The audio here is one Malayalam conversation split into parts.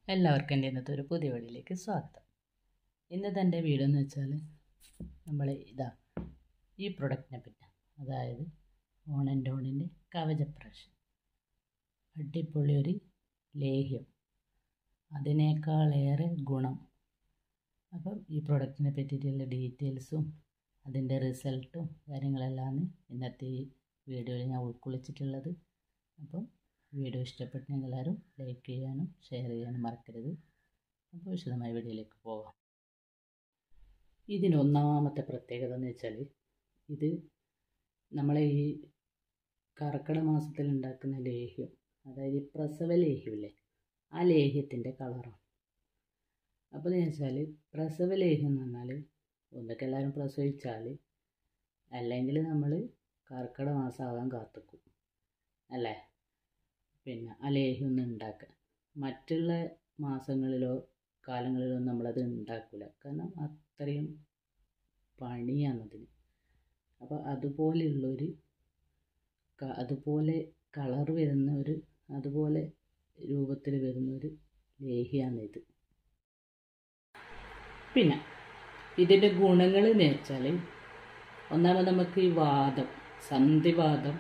എല്ലാവർക്കും എൻ്റെ ഇന്നത്തെ ഒരു പുതിയ വീഡിയോയിലേക്ക് സ്വാഗതം ഇന്നത്തെ എൻ്റെ വീഡിയോ എന്ന് വെച്ചാൽ നമ്മൾ ഇതാ ഈ പ്രൊഡക്റ്റിനെ പറ്റി അതായത് ഓൺ ആൻഡ് ഓണിൻ്റെ കവചപ്രാശ് അടിപൊളി ഒരു ലേഹ്യം അതിനേക്കാളേറെ ഗുണം അപ്പം ഈ പ്രൊഡക്റ്റിനെ പറ്റിയിട്ടുള്ള ഡീറ്റെയിൽസും അതിൻ്റെ റിസൾട്ടും കാര്യങ്ങളെല്ലാം ഇന്നത്തെ ഈ വീഡിയോയിൽ ഞാൻ ഉൾക്കൊള്ളിച്ചിട്ടുള്ളത് അപ്പം വീഡിയോ ഇഷ്ടപ്പെട്ടെങ്കിൽ എല്ലാവരും ലൈക്ക് ചെയ്യാനും ഷെയർ ചെയ്യാനും മറക്കരുത് അപ്പോൾ വിശദമായ വീഡിയോയിലേക്ക് പോകാം ഇതിന് ഒന്നാമത്തെ പ്രത്യേകത എന്ന് വെച്ചാൽ ഇത് നമ്മളെ ഈ കർക്കിടക മാസത്തിൽ ഉണ്ടാക്കുന്ന ലേഹ്യം അതായത് ഈ പ്രസവ ലേഹ്യമില്ലേ ആ ലേഹ്യത്തിൻ്റെ കളറാണ് അപ്പോൾ എന്ന് വെച്ചാൽ പ്രസവ ലേഹ്യം എന്ന് പറഞ്ഞാൽ ഒന്നൊക്കെ എല്ലാവരും പ്രസവിച്ചാൽ അല്ലെങ്കിൽ നമ്മൾ കർക്കിടക മാസം ആകാൻ കാത്തിക്കും അല്ലേ പിന്നെ ആ ലേഹ്യം ഒന്നും ഉണ്ടാക്കുക മറ്റുള്ള മാസങ്ങളിലോ കാലങ്ങളിലോ നമ്മളത് ഉണ്ടാക്കില്ല കാരണം അത്രയും പണിയാണതിന് അപ്പോൾ അതുപോലെയുള്ളൊരു അതുപോലെ കളർ വരുന്ന ഒരു അതുപോലെ രൂപത്തിൽ വരുന്ന ഒരു ലേഹ്യമാണിത് പിന്നെ ഇതിൻ്റെ ഗുണങ്ങൾ എന്ന് വെച്ചാൽ ഒന്നാമത് നമുക്ക് ഈ വാദം സന്ധിവാദം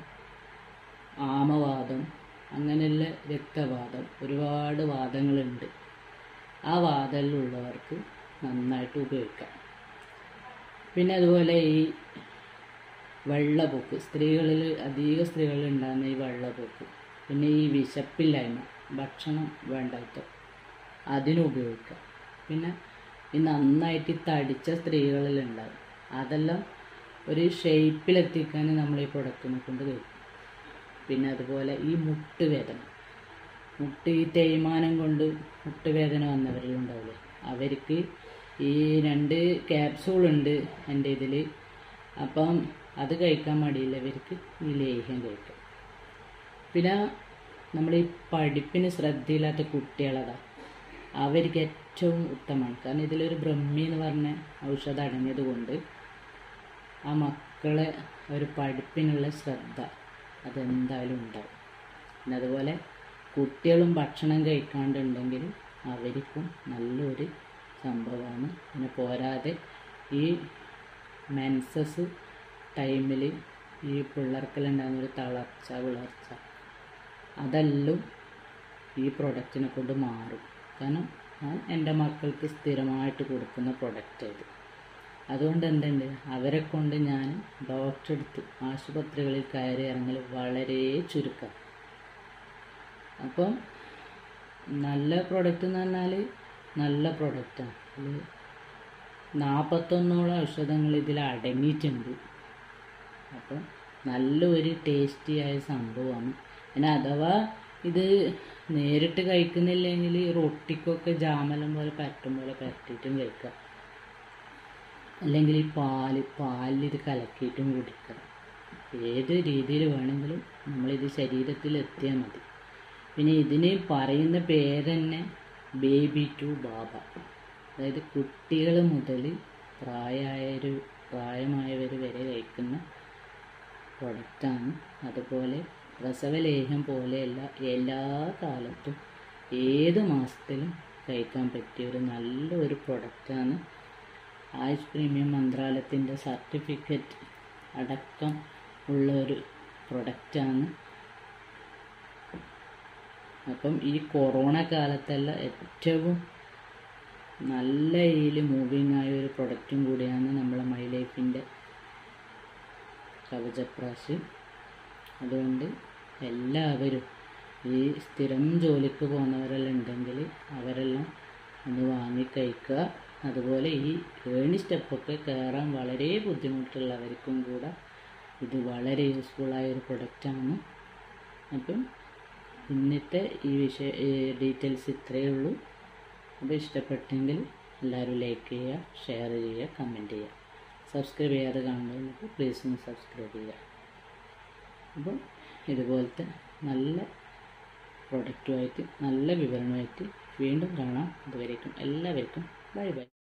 ആമവാദം അങ്ങനെയുള്ള രക്തവാദം ഒരുപാട് വാദങ്ങളുണ്ട് ആ വാദമുള്ളവർക്ക് നന്നായിട്ട് ഉപയോഗിക്കാം പിന്നെ അതുപോലെ ഈ വെള്ളപ്പൊക്ക് സ്ത്രീകളിൽ അധിക സ്ത്രീകളിൽ ഉണ്ടാകുന്ന ഈ വെള്ളപ്പൊക്ക് പിന്നെ ഈ വിശപ്പില്ലായ്മ ഭക്ഷണം വേണ്ടാത്ത അതിനുപയോഗിക്കാം പിന്നെ ഈ നന്നായിട്ട് തടിച്ച സ്ത്രീകളിലുണ്ടാകും അതെല്ലാം ഒരു ഷേപ്പിലെത്തിക്കാൻ നമ്മൾ ഈ പ്രൊഡക്റ്റിനെ കൊണ്ട് കഴിക്കും പിന്നെ അതുപോലെ ഈ മുട്ടുവേദന മുട്ട് ഈ തേയ്മാനം കൊണ്ട് മുട്ടുവേദന വന്നവരിലുണ്ടാവില്ലേ അവർക്ക് ഈ രണ്ട് ക്യാപ്സൂളുണ്ട് എൻ്റെ ഇതിൽ അപ്പം അത് കഴിക്കാൻ മടിയുള്ളവർക്ക് ഈ ലേഹ്യം കഴിക്കാം പിന്നെ നമ്മൾ ഈ പഠിപ്പിന് ശ്രദ്ധയില്ലാത്ത കുട്ടികളതാ അവർക്ക് ഏറ്റവും ഉത്തമമാണ് കാരണം ഇതിലൊരു ബ്രഹ്മി എന്ന് പറഞ്ഞ ഔഷധം അടങ്ങിയത് കൊണ്ട് ആ മക്കളെ ഒരു പഠിപ്പിനുള്ള ശ്രദ്ധ അതെന്തായാലും ഉണ്ടാവും പിന്നെ അതുപോലെ കുട്ടികളും ഭക്ഷണം കഴിക്കാണ്ടുണ്ടെങ്കിൽ അവർക്കും നല്ലൊരു സംഭവമാണ് പിന്നെ പോരാതെ ഈ മെൻസസ് ടൈമിൽ ഈ പിള്ളേർക്കെല്ലാം ഒരു തളർച്ച വിളർച്ച അതെല്ലാം ഈ പ്രൊഡക്റ്റിനെ കൊണ്ട് മാറും കാരണം ഞാൻ എൻ്റെ മക്കൾക്ക് സ്ഥിരമായിട്ട് കൊടുക്കുന്ന പ്രൊഡക്റ്റ് ഇത് അതുകൊണ്ട് എന്തുണ്ട് അവരെ കൊണ്ട് ഞാൻ ഡോക്ടർ എടുത്ത് ആശുപത്രികളിൽ കയറി ഇറങ്ങൽ വളരെ ചുരുക്കം അപ്പം നല്ല പ്രൊഡക്റ്റ് എന്ന് പറഞ്ഞാൽ നല്ല പ്രൊഡക്റ്റാണ് ഇതിൽ നാൽപ്പത്തൊന്നോളം ഔഷധങ്ങൾ ഇതിൽ അടങ്ങിയിട്ടുണ്ട് അപ്പം നല്ലൊരു ടേസ്റ്റിയായ സംഭവമാണ് പിന്നെ അഥവാ ഇത് നേരിട്ട് കഴിക്കുന്നില്ലെങ്കിൽ റൊട്ടിക്കൊക്കെ ജാമലം പോലെ പരട്ടും പോലെ പരട്ടിയിട്ടും കഴിക്കാം അല്ലെങ്കിൽ ഈ പാല് പാലിൽ ഇത് കലക്കിയിട്ടും കുടിക്കുക ഏത് രീതിയിൽ വേണമെങ്കിലും നമ്മളിത് ശരീരത്തിൽ എത്തിയാൽ മതി പിന്നെ ഇതിന് പറയുന്ന പേര് തന്നെ ബേബി ടു ബാബ അതായത് കുട്ടികൾ മുതൽ പ്രായമായൊരു പ്രായമായവർ വരെ കഴിക്കുന്ന പ്രൊഡക്റ്റാണ് അതുപോലെ പ്രസവലേഹ്യം പോലെയല്ല എല്ലാ കാലത്തും ഏത് മാസത്തിലും കഴിക്കാൻ പറ്റിയ ഒരു നല്ലൊരു പ്രൊഡക്റ്റാണ് ആയുഷ് പ്രീമിയം മന്ത്രാലയത്തിൻ്റെ സർട്ടിഫിക്കറ്റ് അടക്കം ഉള്ള ഒരു പ്രൊഡക്റ്റാണ് അപ്പം ഈ കൊറോണ കാലത്തല്ല ഏറ്റവും നല്ല ഇതിൽ മൂവിങ് ആയ ഒരു പ്രൊഡക്റ്റും കൂടിയാണ് നമ്മളെ മൈ ലൈഫിൻ്റെ കവചപ്രാശ് അതുകൊണ്ട് എല്ലാവരും ഈ സ്ഥിരം ജോലിക്ക് പോകുന്നവരെല്ലാം ഉണ്ടെങ്കിൽ അവരെല്ലാം ഒന്ന് വാങ്ങി കഴിക്കുക അതുപോലെ ഈ ഏണി സ്റ്റെപ്പൊക്കെ കയറാൻ വളരെ ബുദ്ധിമുട്ടുള്ളവർക്കും കൂടെ ഇത് വളരെ യൂസ്ഫുള്ളായ ഒരു പ്രൊഡക്റ്റാണ് അപ്പം ഇന്നത്തെ ഈ വിഷയ ഡീറ്റെയിൽസ് ഇത്രയേ ഉള്ളൂ അപ്പോൾ ഇഷ്ടപ്പെട്ടെങ്കിൽ എല്ലാവരും ലൈക്ക് ചെയ്യുക ഷെയർ ചെയ്യുക കമൻറ്റ് ചെയ്യുക സബ്സ്ക്രൈബ് ചെയ്യാതെ കാണുന്നവർക്ക് പ്ലീസ് ഒന്ന് സബ്സ്ക്രൈബ് ചെയ്യുക അപ്പം ഇതുപോലത്തെ നല്ല പ്രൊഡക്റ്റുമായിട്ട് നല്ല വിവരണമായിട്ട് വീണ്ടും കാണാം അതുവരേക്കും എല്ലാവർക്കും ബൈ ബൈ